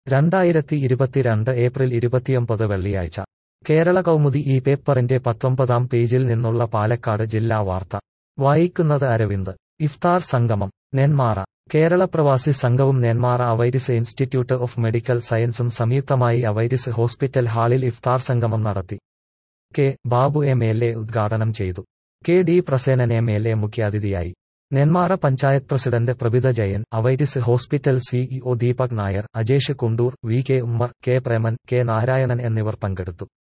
രണ്ടായിരത്തി ഇരുപത്തിരണ്ട് ഏപ്രിൽ ഇരുപത്തിയൊമ്പത് വെള്ളിയാഴ്ച കേരള കൗമുദി ഈ പേപ്പറിന്റെ പത്തൊമ്പതാം പേജിൽ നിന്നുള്ള പാലക്കാട് ജില്ലാ വാർത്ത വായിക്കുന്നത് അരവിന്ദ് ഇഫ്താർ സംഗമം നെന്മാറ കേരള പ്രവാസി സംഘവും Nenmara Avitis institute of medical സയൻസും സംയുക്തമായി അവൈരിസ് ഹോസ്പിറ്റൽ ഹാളിൽ ഇഫ്താർ സംഗമം നടത്തി K Babu M L A ഉദ്ഘാടനം ചെയ്തു K D Prasenan M L A മുഖ്യാതിഥിയായി Nenmara panchayat president Prabhitha Jayan Avitis hospital CEO Deepak Nair Ajesh Kundoor V K Ummer K Preman K Narayanan എന്നിവർ പങ്കെടുത്തു